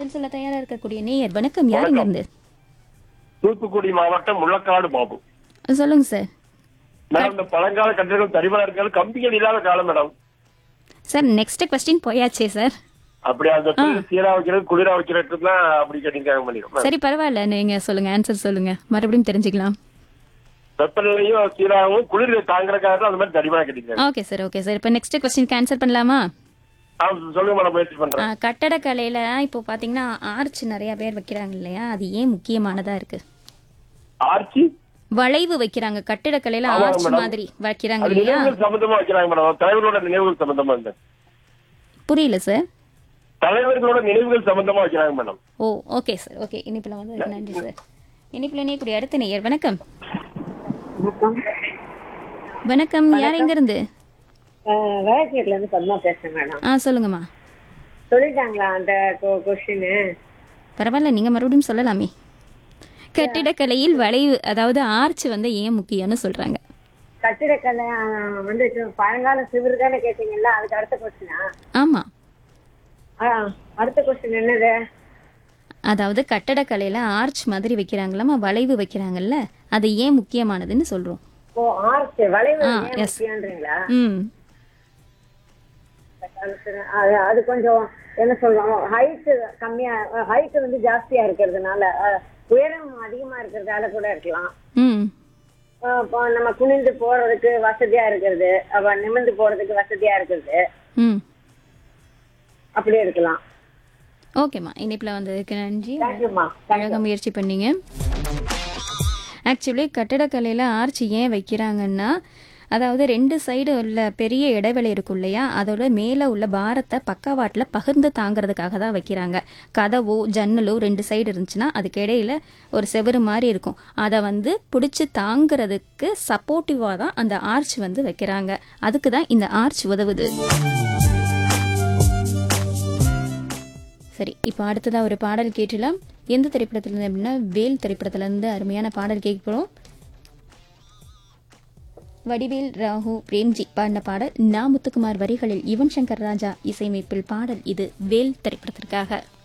பதில் சொல்ல தயாரா இருக்கக்கூடிய நேயர் வணக்கம் யாருங்க இருந்து தூத்துக்குடி மாவட்டம் முள்ளக்காடு பாபு சொல்லுங்க சார் மேடம் இந்த பழங்கால கட்டிடங்கள் தரிமலா இருக்கிறது கம்பிகள் இல்லாத காலம் மேடம் சார் நெக்ஸ்ட் கொஸ்டின் போயாச்சே சார் அப்படி அந்த பிள்ளை சீரா வைக்கிறது குளிரா வைக்கிறது தான் அப்படி கேட்டீங்க பண்ணிடும் சரி பரவாயில்ல நீங்க சொல்லுங்க ஆன்சர் சொல்லுங்க மறுபடியும் தெரிஞ்சுக்கலாம் வெப்பநிலையும் சீராகவும் குளிர் தாங்குறதுக்காக தான் அந்த மாதிரி தரிமலா கேட்டீங்க ஓகே சார் ஓகே சார் இப்போ நெக்ஸ்ட் கொஸ்டின் ஆன்சர் பண்ணலாமா ஆ, சொல்லுங்க மேடம் முயற்சி பண்றேன் ஆ, கட்டடக்கலையில இப்போ பாத்தீங்கன்னா ஆர்ச் நிறைய பேர் வைக்கிறாங்க இல்லையா அது ஏன் முக்கியமானதா இருக்கு ஆர்ச்சி வளைவு வைக்கிறாங்க கட்டிடக்கலையில ஆமாங்க ஆர்ச் மேடம். மாதிரி வைக்கிறாங்க அது இல்லையா நினைவுகள் சம்பந்தமா வைக்கிறாங்க மேடம் தலைவர்களோட நினைவுகள் சம்பந்தமா இந்த புரியல சார் தலைவர்களோட நினைவுகள் சம்பந்தமா வைக்கிறாங்க மேடம் ஓ ஓகே சார் ஓகே இனிப்புல வந்து நன்றி சார் இனிப்புல இணையக்கூடிய அடுத்த நேயர் வணக்கம் வணக்கம் யார் எங்க இருந்து வேலைச்சேரில இருந்து பத்மா பேசுறேன் மேடம் ஆ சொல்லுங்கம்மா சொல்லிட்டாங்களா அந்த கொஸ்டின் பரவாயில்ல நீங்க மறுபடியும் சொல்லலாமே கட்டிடக்கலையில் வளைவு அதாவது ஆர்ச் வந்து ஏன் முக்கியம்னு சொல்றாங்க கட்டிடக்கலை ஆஹ், வந்து இது பழங்கால சிவர் தானே கேட்டீங்கல்ல அதுக்கு அடுத்த கொஸ்டினா ஆமா அடுத்த கொஸ்டின் என்னது அதாவது கட்டடக்கலையில ஆர்ச் மாதிரி வைக்கிறாங்களாமா வளைவு வைக்கிறாங்கல்ல அது ஏன் முக்கியமானதுன்னு சொல்றோம் ஓ ஆர்ச் வளைவு ஆ, ஏன் yes. முக்கியன்றீங்களா ம் அது அது கொஞ்சம் என்ன சொல்றோம் ஹைட் கம்மியா ஹைட் வந்து ஜாஸ்தியா இருக்கிறதுனால அஹ், உயரம் அதிகமா இருக்கிறதால கூட இருக்கலாம் ம் அஹ், இப்போ நம்ம குனிந்து போறதுக்கு வசதியா இருக்கிறது அப்ப நிமிர்ந்து போறதுக்கு வசதியா இருக்கிறது ம் அப்படி இருக்கலாம் ஓகேம்மா இனிப்பில் வந்ததுக்கு நன்றி தேங்க்யூமா அழகாக முயற்சி பண்ணீங்க ஆக்சுவலி கட்டடக்கலையில் ஆர்ச் ஏன் வைக்கிறாங்கன்னா அதாவது ரெண்டு சைடு உள்ள பெரிய இடைவெளி இருக்கும் இல்லையா அதோட மேலே உள்ள பாரத்தை பக்கவாட்டில் பகிர்ந்து தாங்கிறதுக்காக தான் வைக்கிறாங்க கதவோ ஜன்னலோ ரெண்டு சைடு இருந்துச்சுன்னா அதுக்கு இடையில ஒரு செவரு மாதிரி இருக்கும் அதை வந்து பிடிச்சி தாங்கிறதுக்கு சப்போர்ட்டிவாக தான் அந்த ஆர்ச் வந்து வைக்கிறாங்க அதுக்கு தான் இந்த ஆர்ச் உதவுது சரி இப்போ அடுத்ததா ஒரு பாடல் கேட்டலாம் எந்த திரைப்படத்துலேருந்து அப்படின்னா வேல் திரைப்படத்துலேருந்து அருமையான பாடல் கேட்க போகிறோம் வடிவேல் ராகு பிரேம்ஜி பாடின பாடல் நா முத்துக்குமார் வரிகளில் யுவன் சங்கர் ராஜா இசையமைப்பில் பாடல் இது வேல் திரைப்படத்திற்காக